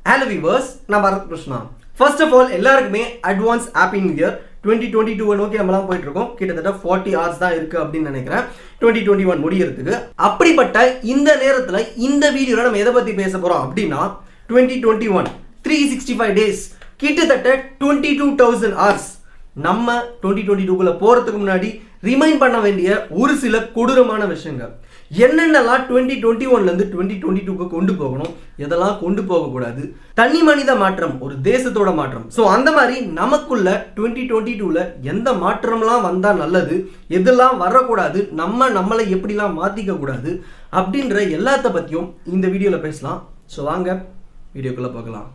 hello viewers நான் Bharath Krishna first of all எல்லாருக்குமே advance happy new year twenty twenty two நோக்கி நம்மலாம் போயிட்டு இருக்கோம் கிட்டத்தட்ட ஃபார்ட்டி ஹவர்ஸ் தான் இருக்கு அப்படின்னு நினைக்கிறேன் டுவெண்ட்டி டுவெண்ட்டி ஒன் முடியறதுக்கு அப்படிப்பட்ட இந்த நேரத்தில் இந்த வீடியோவில் நம்ம எதை பற்றி பேச போகிறோம் அப்படின்னா twenty twenty one three sixty five days கிட்டத்தட்ட டுவெண்ட்டி டூ தௌசண்ட் ஹவர்ஸ் நம்ம டுவெண்ட்டி டுவெண்ட்டி டூக்குள்ள போகிறதுக்கு முன்னாடி ரிமைண்ட் பண்ண வேண்டிய ஒரு சில கொடூரமான விஷயங்கள் என்னென்னலாம் டுவெண்ட்டி டுவெண்ட்டி ஒன்லேருந்து டுவெண்ட்டி டுவெண்ட்டி டூக்கு கொண்டு போகணும் எதெல்லாம் கொண்டு போகக்கூடாது தனி மனித மாற்றம் ஒரு தேசத்தோட மாற்றம் ஸோ அந்த மாதிரி நமக்குள்ள டுவெண்ட்டி டுவெண்ட்டி டூவில் எந்த மாற்றம்லாம் வந்தால் நல்லது எதெல்லாம் வரக்கூடாது நம்ம நம்மளை எப்படிலாம் மாற்றிக்க கூடாது அப்படின்ற எல்லாத்த பற்றியும் இந்த வீடியோவில் பேசலாம் ஸோ வாங்க வீடியோக்குள்ளே பார்க்கலாம்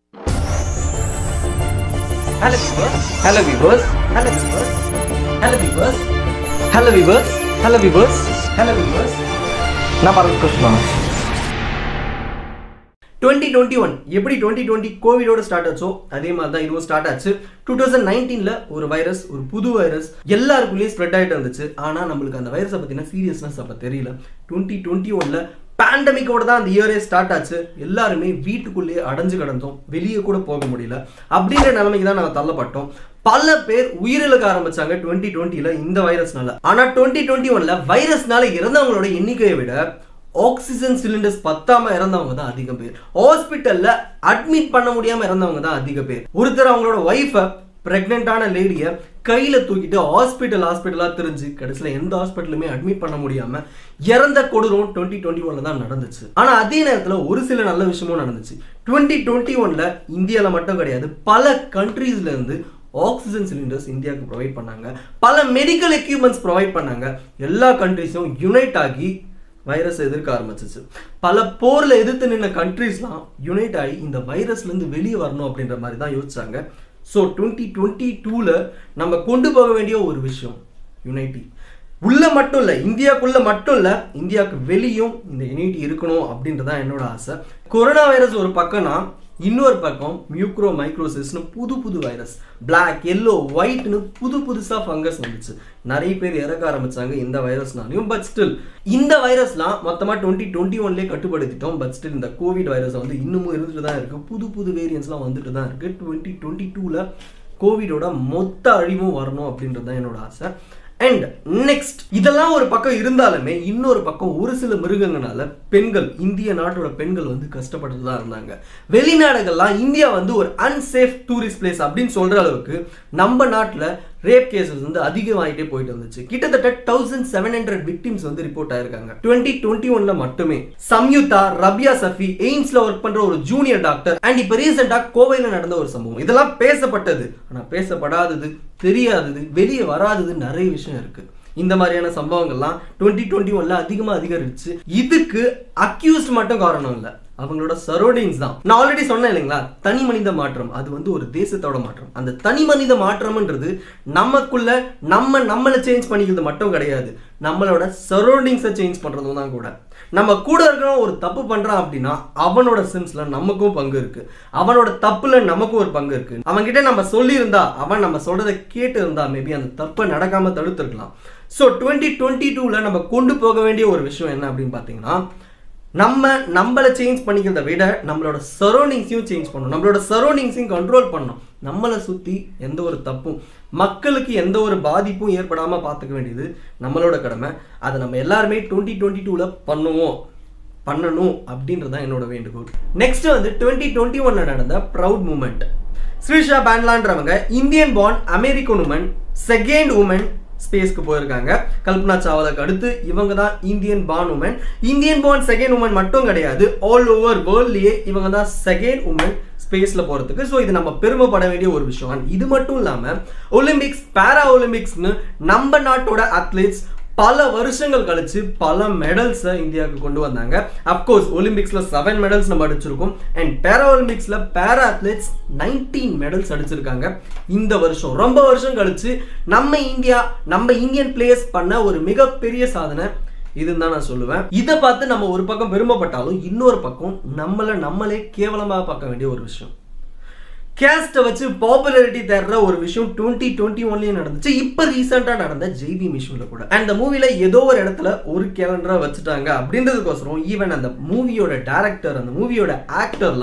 hello viewers hello viewers hello viewers hello viewers hello viewers hello viewers hello viewers நான் Bharath Krishna twenty twenty one எப்படி டுவெண்ட்டி டுவெண்ட்டி கோவிடோட ஸ்டார்ட் ஆச்சோ அதே மாதிரி தான் இதுவும் ஸ்டார்ட் ஆச்சு டூ தௌசண்ட் நைன்டீனில் ஒரு வைரஸ் ஒரு புது வைரஸ் எல்லாருக்குள்ளேயும் ஸ்ப்ரெட் ஆகிட்டு இருந்துச்சு ஆனால் நம்மளுக்கு அந்த வைரஸை பற்றின சீரியஸ்னஸ் அப்போ தெரியல டுவெண்ட்டி டுவெண்ட்டி ஒனில் பேண்டமிக்கோட தான் அந்த இயரே ஸ்டார்ட் ஆச்சு எல்லாருமே வீட்டுக்குள்ளேயே அடைஞ்சு கிடந்தோம் வெளியே கூட போக முடியல அப்படின்ற நிலைமைக்கு தான் நாங்கள் தள்ளப்பட்டோம் பல பேர் உயிரிழக்க ஆரம்பிச்சாங்க டுவெண்ட்டி டுவெண்ட்டில இந்த வைரஸ்னால ஆனா டுவெண்ட்டி டுவெண்ட்டி ஒன்ல வைரஸ்னால இறந்தவங்களோட எண்ணிக்கையை விட ஆக்சிஜன் சிலிண்டர்ஸ் பத்தாம இறந்தவங்க தான் அதிகம் பேர் ஹாஸ்பிட்டல்ல அட்மிட் பண்ண முடியாம இறந்தவங்க தான் அதிக பேர் ஒருத்தர் அவங்களோட ஒய்ஃபை பிரெக்னென்ட்டான லேடியை கையில் தூக்கிட்டு ஹாஸ்பிட்டல் ஹாஸ்பிட்டலாக தெரிஞ்சு கடைசியில் எந்த ஹாஸ்பிட்டலுமே அட்மிட் பண்ண முடியாமல் இறந்த கொடூரம் டுவெண்ட்டி டுவெண்ட்டி ஒன்ல தான் நடந்துச்சு ஆனால் அதே நேரத்தில் ஒரு சில நல்ல விஷயமும் நடந்துச்சு டுவெண்ட்டி டுவெண்ட்டி ஒன்ல இந்தியாவில் மட்டும் கிடையாது பல கண்ட்ரீஸ்ல இருந்து ஆக்சிஜன் சிலிண்டர்ஸ் இந்தியாவுக்கு ப்ரொவைட் பண்ணாங்க பல மெடிக்கல் எக்யூப்மெண்ட்ஸ் ப்ரொவைட் பண்ணாங்க எல்லா கண்ட்ரீஸும் யுனைட் ஆகி வைரஸ் எதிர்க்க ஆரம்பிச்சிச்சு பல போரில் எதிர்த்து நின்ன கண்ட்ரீஸ்லாம் யுனைட் ஆகி இந்த வைரஸ்லேருந்து வெளியே வரணும் அப்படின்ற மாதிரி தான் யோசிச்சாங்க ஸோ டுவெண்ட்டி டுவெண்ட்டி டூவில் நம்ம கொண்டு போக வேண்டிய ஒரு விஷயம் யுனைட்டி உள்ள மட்டும் இல்லை இந்தியாக்குள்ள மட்டும் இல்லை இந்தியாவுக்கு வெளியும் இந்த யுனைட்டி இருக்கணும் அப்படின்றதான் என்னோட ஆசை கொரோனா வைரஸ் ஒரு பக்கம்னா இன்னொரு பக்கம் மியூக்ரோ மைக்ரோசிஸ்னு புது புது வைரஸ் பிளாக் எல்லோ ஒயிட்னு புது புதுசாக ஃபங்கஸ் வந்துச்சு நிறைய பேர் இறக்க ஆரம்பிச்சாங்க இந்த வைரஸ்னாலையும் பட் ஸ்டில் இந்த வைரஸ்லாம் மொத்தமாக டுவெண்ட்டி டுவெண்ட்டி ஒன்லேயே கட்டுப்படுத்திட்டோம் பட் ஸ்டில் இந்த கோவிட் வைரஸ் வந்து இன்னமும் இருந்துட்டு தான் இருக்குது புது புது வேரியன்ஸ்லாம் வந்துட்டு தான் இருக்குது டுவெண்ட்டி டுவெண்ட்டி டூவில் கோவிடோட மொத்த அழிவும் வரணும் அப்படின்றது தான் என்னோட ஆசை அண்ட் நெக்ஸ்ட் இதெல்லாம் ஒரு பக்கம் இருந்தாலுமே இன்னொரு பக்கம் ஒரு சில மிருகங்களால பெண்கள் இந்திய நாட்டோட பெண்கள் வந்து கஷ்டப்பட்டு தான் இருந்தாங்க வெளிநாடுகள்லாம் இந்தியா வந்து ஒரு அன்சேஃப் டூரிஸ்ட் பிளேஸ் அப்படின்னு சொல்ற அளவுக்கு நம்ம நாட்டில் ரேப் கேசஸ் வந்து அதிகமாகிட்டே போயிட்டு இருந்துச்சு கிட்டத்தட்ட தௌசண்ட் செவன் ஹண்ட்ரட் விக்டிம்ஸ் வந்து ரிப்போர்ட் ஆயிருக்காங்க டுவெண்ட்டி டுவெண்ட்டி ஒன்ல மட்டுமே சம்யுக்தா ரபியா சஃபி எய்ம்ஸ்ல ஒர்க் பண்ற ஒரு ஜூனியர் டாக்டர் அண்ட் இப்போ ரீசெண்டா கோவையில் நடந்த ஒரு சம்பவம் இதெல்லாம் பேசப்பட்டது ஆனா பேசப்படாதது தெரியாதது வெளியே வராதது நிறைய விஷயம் இருக்கு இந்த மாதிரியான சம்பவங்கள்லாம் டுவெண்ட்டி டுவெண்ட்டி ஒன்ல அதிகமா அதிகரிச்சு இதுக்கு அக்யூஸ்ட் மட்டும் காரணம் இல்லை அவங்களோட சரௌண்டிங்ஸ் தான் நான் ஆல்ரெடி சொன்னேன் இல்லைங்களா தனி மனித மாற்றம் அது வந்து ஒரு தேசத்தோட மாற்றம் அந்த தனி மனித மாற்றம்ன்றது நமக்குள்ள நம்ம நம்மளை சேஞ்ச் பண்ணிக்கிறது மட்டும் கிடையாது நம்மளோட சரௌண்டிங்ஸை சேஞ்ச் பண்ணுறதும் தான் கூட நம்ம கூட இருக்கிறவன் ஒரு தப்பு பண்ணுறான் அப்படின்னா அவனோட சிம்ஸ்ல நமக்கும் பங்கு இருக்கு அவனோட தப்புல நமக்கும் ஒரு பங்கு இருக்கு அவன்கிட்ட நம்ம சொல்லியிருந்தா அவன் நம்ம சொல்றதை கேட்டு இருந்தா மேபி அந்த தப்பை நடக்காம தடுத்துருக்கலாம் ஸோ டுவெண்ட்டி டுவெண்ட்டி டூவில் நம்ம கொண்டு போக வேண்டிய ஒரு விஷயம் என்ன அப்படின்னு பார்த்தீங்கன்னா நம்ம நம்மளை சேஞ்ச் பண்ணிக்கிறத விட நம்மளோட சரௌண்டிங்ஸையும் சேஞ்ச் பண்ணணும் நம்மளோட சரௌண்டிங்ஸையும் கண்ட்ரோல் பண்ணணும் நம்மளை சுற்றி எந்த ஒரு தப்பும் மக்களுக்கு எந்த ஒரு பாதிப்பும் ஏற்படாமல் பார்த்துக்க வேண்டியது நம்மளோட கடமை அதை நம்ம எல்லாருமே டுவெண்ட்டி டுவெண்ட்டி டூவில் பண்ணுவோம் பண்ணணும் அப்படின்றது தான் என்னோட வேண்டுகோள் நெக்ஸ்ட் வந்து டுவெண்ட்டி டுவெண்ட்டி ஒன்ல நடந்த ப்ரவுட் மூமெண்ட் ஸ்ரீஷா பேன்லான்றவங்க Indian born American woman second woman ஸ்பேஸ்க்கு போயிருக்காங்க கல்பனா சாவலாக்கு அடுத்து இவங்க தான் Indian born woman Indian born second woman மட்டும் கிடையாது ஆல் ஓவர் வேர்ல்ட்லயே இவங்க தான் செகண்ட் உமன் ஸ்பேஸ்ல போறதுக்கு ஸோ இது நம்ம பெருமைப்பட வேண்டிய ஒரு விஷயம் இது மட்டும் இல்லாம ஒலிம்பிக்ஸ் பேரா ஒலிம்பிக்ஸ்னு நம்ம நாட்டோட அத்லீட்ஸ் பல வருஷங்கள் கழிச்சு பல மெடல்ஸை இந்தியாவுக்கு கொண்டு வந்தாங்க அப்கோர்ஸ் ஒலிம்பிக்ஸ்ல செவன் மெடல்ஸ் நம்ம அடிச்சிருக்கோம் அண்ட் பேரா ஒலிம்பிக்ஸ்ல பேரா அத்லெட்ஸ் நைன்டீன் மெடல்ஸ் அடிச்சிருக்காங்க இந்த வருஷம் ரொம்ப வருஷம் கழிச்சு நம்ம இந்தியா நம்ம இந்தியன் பிளேயர்ஸ் பண்ண ஒரு மிகப்பெரிய சாதனை இதுன்னு தான் நான் சொல்லுவேன் இதை பார்த்து நம்ம ஒரு பக்கம் பெருமைப்பட்டாலும் இன்னொரு பக்கம் நம்மளை நம்மளே கேவலமாக பார்க்க வேண்டிய ஒரு விஷயம் கேஸ்ட்டை வச்சு பாப்புலாரிட்டி தர்ற ஒரு விஷயம் டுவெண்ட்டி டுவெண்ட்டி ஒன்லயும் நடந்துச்சு இப்போ ரீசெண்டாக நடந்த ஜெய்பி மிஷன்ல கூட அண்ட் அந்த மூவில ஏதோ ஒரு இடத்துல ஒரு கேலண்டரா வச்சுட்டாங்க அப்படின்றதுக்கோசரம் ஈவன் அந்த மூவியோட டேரக்டர் அந்த மூவியோட ஆக்டர்லாம்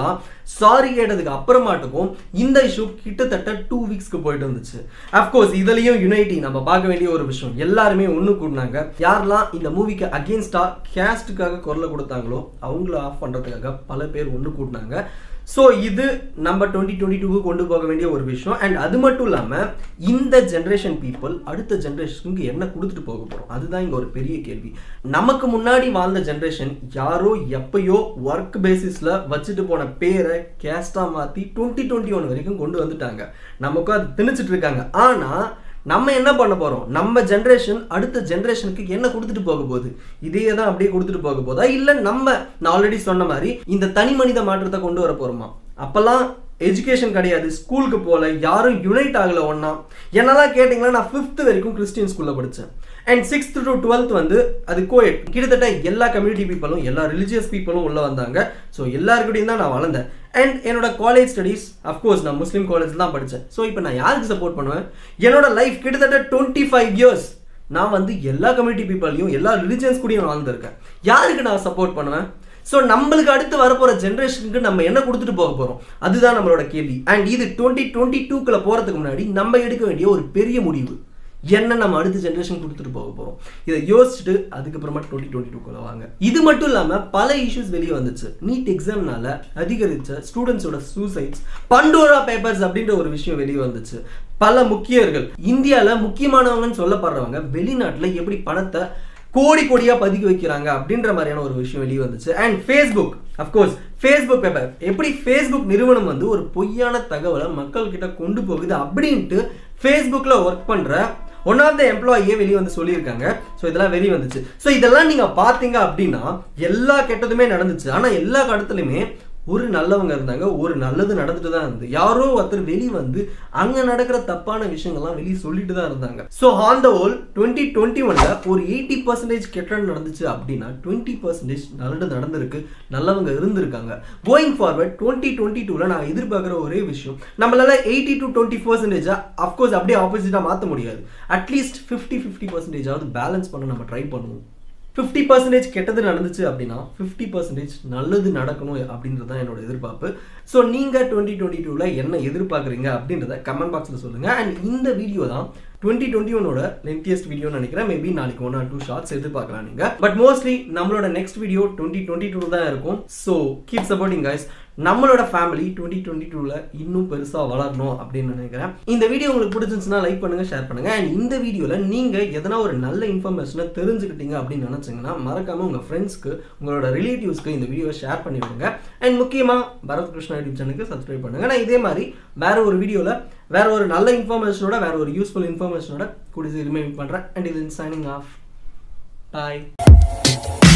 சாரி கேட்டதுக்கு அப்புறமாட்டுக்கும் இந்த இஷ்யூ கிட்டத்தட்ட டூ வீக்ஸ்க்கு போயிட்டு இருந்துச்சு அஃப்கோர்ஸ் இதுலயும் யுனைட்டி நம்ம பார்க்க வேண்டிய ஒரு விஷயம் எல்லாருமே ஒன்று கூடினாங்க யாரெல்லாம் இந்த மூவிக்கு அகேன்ஸ்டா கேஸ்டுக்காக குரலை கொடுத்தாங்களோ அவங்கள ஆஃப் பண்றதுக்காக பல பேர் ஒன்று கூடினாங்க ஸோ இது நம்ம டுவெண்ட்டி டுவெண்ட்டி டூக்கு கொண்டு போக வேண்டிய ஒரு விஷயம் அண்ட் அது மட்டும் இல்லாமல் இந்த ஜென்ரேஷன் பீப்புள் அடுத்த ஜென்ரேஷனுக்கு என்ன கொடுத்துட்டு போக போகிறோம் அதுதான் இங்கே ஒரு பெரிய கேள்வி நமக்கு முன்னாடி வாழ்ந்த ஜென்ரேஷன் யாரோ எப்பயோ ஒர்க் பேசிஸில் வச்சுட்டு போன பேரை கேஸ்டாக மாற்றி டுவெண்ட்டி டுவெண்ட்டி ஒன் வரைக்கும் கொண்டு வந்துட்டாங்க நமக்கும் அது திணிச்சிட்டு இருக்காங்க ஆனால் நம்ம என்ன பண்ண போறோம் நம்ம ஜென்ரேஷன் அடுத்த ஜென்ரேஷனுக்கு என்ன கொடுத்துட்டு போக போகுது இதையே தான் அப்படியே கொடுத்துட்டு போக போதா இல்ல நம்ம நான் ஆல்ரெடி சொன்ன மாதிரி இந்த தனி மனித மாற்றத்தை கொண்டு வர போறோமா அப்பெல்லாம் எஜுகேஷன் கிடையாது ஸ்கூலுக்கு போகல யாரும் யுனைட் ஆகல ஒன்னா என்னெல்லாம் கேட்டிங்கன்னா நான் ஃபிஃப்த் வரைக்கும் கிறிஸ்டியன் ஸ்கூலில் படித்தேன் அண்ட் சிக்ஸ்த் டு டுவெல்த் வந்து அது கோயட் கிட்டத்தட்ட எல்லா கம்யூனிட்டி பீப்புளும் எல்லா ரிலிஜியஸ் பீப்புளும் உள்ள வந்தாங்க ஸோ எல்லாருக்கிட்டையும் தான் நான் வளர்ந்தேன் அண்ட் என்னோட காலேஜ் ஸ்டடீஸ் அஃப்கோர்ஸ் நான் முஸ்லீம் காலேஜ் தான் படித்தேன் ஸோ இப்போ நான் யாருக்கு சப்போர்ட் பண்ணுவேன் என்னோட லைஃப் கிட்டத்தட்ட டுவெண்ட்டி ஃபைவ் இயர்ஸ் நான் வந்து எல்லா கம்யூனிட்டி பீப்புளையும் எல்லா ரிலிஜியன்ஸ் கூடயும் வாழ்ந்திருக்கேன் யாருக்கு நான் சப்போர்ட் பண்ணுவேன் ஸோ நம்மளுக்கு அடுத்து வரப்போகிற ஜென்ரேஷனுக்கு நம்ம என்ன கொடுத்துட்டு போக போகிறோம் அதுதான் நம்மளோட கேள்வி அண்ட் இது டுவெண்ட்டி டுவெண்ட்டி டூக்குள்ள போகிறதுக்கு முன்னாடி நம்ம எடுக்க வேண்டிய ஒரு பெரிய முடிவு என்ன நம்ம அடுத்த ஜென்ரேஷன் கொடுத்துட்டு போக போகிறோம் இதை யோசிச்சுட்டு அதுக்கப்புறமா டுவெண்ட்டி டுவெண்ட்டி டூக்குள்ள வாங்க இது மட்டும் இல்லாமல் பல இஷ்யூஸ் வெளியே வந்துச்சு நீட் எக்ஸாம்னால அதிகரிச்ச ஸ்டூடெண்ட்ஸோட சூசைட்ஸ் பண்டோரா பேப்பர்ஸ் அப்படின்ற ஒரு விஷயம் வெளியே வந்துச்சு பல முக்கியர்கள் இந்தியாவில் முக்கியமானவங்கன்னு சொல்லப்படுறவங்க வெளிநாட்டில் எப்படி பணத்தை கோடி கோடியா பதுக்கி வைக்கிறாங்க அப்படின்ற மாதிரியான ஒரு விஷயம் வெளியே வந்துச்சு and Facebook of course Facebook paper எப்படி ஃபேஸ்புக் நிறுவனம் வந்து ஒரு பொய்யான தகவலை மக்கள் கிட்ட கொண்டு போகுது அப்படின்ட்டு ஃபேஸ்புக்கில் ஒர்க் பண்ற ஒன் ஆஃப் த எம்ப்ளாயே வெளியே வந்து சொல்லியிருக்காங்க ஸோ இதெல்லாம் வெளியே வந்துச்சு ஸோ இதெல்லாம் நீங்க பார்த்தீங்க அப்படின்னா எல்லா கெட்டதுமே நடந்துச்சு ஆனா எல்லா கடத்துலையுமே ஒரு நல்லவங்க இருந்தாங்க ஒரு நல்லது நடந்துட்டு தான் இருந்தது யாரோ ஒருத்தர் வெளியே வந்து அங்க நடக்கிற தப்பான விஷயங்கள்லாம் வெளியே சொல்லிட்டு தான் இருந்தாங்க so on the whole twenty twenty ஒன்ல ஒரு எயிட்டி பர்சன்டேஜ் கெட்டது நடந்துச்சு அப்படின்னா டுவெண்ட்டி பர்சன்டேஜ் நல்லது நடந்திருக்கு நல்லவங்க இருந்திருக்காங்க கோயிங் ஃபார்வர்ட் டுவெண்ட்டி டுவெண்ட்டி டூல நான் எதிர்பார்க்குற ஒரே விஷயம் நம்மளால எயிட்டி டு டுவெண்ட்டி பர்சன்டேஜா அஃப்கோர்ஸ் அப்படியே ஆப்போசிட்டா மாற்ற முடியாது அட்லீஸ்ட் ஃபிஃப்டி ஃபிஃப்டி பர்சன்டேஜாவது பேலன்ஸ் பண்ண நம்ம ட்ரை பண்ணுவோம் ஃபிஃப்டி பர்சன்டேஜ் கெட்டது நடந்துச்சு அப்படின்னா ஃபிஃப்டி பர்சன்டேஜ் நல்லது நடக்கணும் அப்படின்றது தான் என்னோட எதிர்பார்ப்பு ஸோ நீங்கள் டுவெண்ட்டி டுவெண்ட்டி டூவில் என்ன எதிர்பார்க்குறீங்க அப்படின்றத கமெண்ட் பாக்ஸில் சொல்லுங்கள் அண்ட் இந்த வீடியோ தான் டுவெண்ட்டி டுவெண்ட்டி ஒனோட லென்த்தியஸ்ட் வீடியோன்னு நினைக்கிறேன் மேபி நாளைக்கு ஒன் ஆர் டூ ஷார்ட்ஸ் எதிர்பார்க்கலாம் நீங்கள் பட் மோஸ்ட்லி நம்மளோட next video twenty twenty two தான் இருக்கும் ஸோ கீப் சப்போர்ட்டிங் கைஸ் நம்மளோட ஃபேமிலி டுவெண்ட்டி டுவெண்ட்டி டூவில் இன்னும் பெருசாக வளரணும் அப்படின்னு நினைக்கிறேன் இந்த வீடியோ உங்களுக்கு பிடிச்சிருந்துச்சுன்னா லைக் பண்ணுங்க ஷேர் பண்ணுங்க அண்ட் இந்த வீடியோவில் நீங்கள் எதனா ஒரு நல்ல இன்ஃபர்மேஷனை தெரிஞ்சுக்கிட்டீங்க அப்படின்னு நினச்சிங்கன்னா மறக்காம உங்கள் ஃப்ரெண்ட்ஸ்க்கு உங்களோட ரிலேட்டிவ்ஸ்க்கு இந்த வீடியோவை ஷேர் பண்ணி விடுங்க அண்ட் முக்கியமாக பரத் கிருஷ்ணா யூடியூப் சேனலுக்கு சப்ஸ்கிரைப் பண்ணுங்க நான் இதே மாதிரி வேற ஒரு வீடியோவில் வேற ஒரு நல்ல இன்ஃபர்மேஷனோட வேற ஒரு யூஸ்ஃபுல் இன்ஃபர்மேஷனோட கூடிய ரிமைண்ட் பண்ணுறேன் அண்ட் இது சைனிங் ஆஃப் பாய்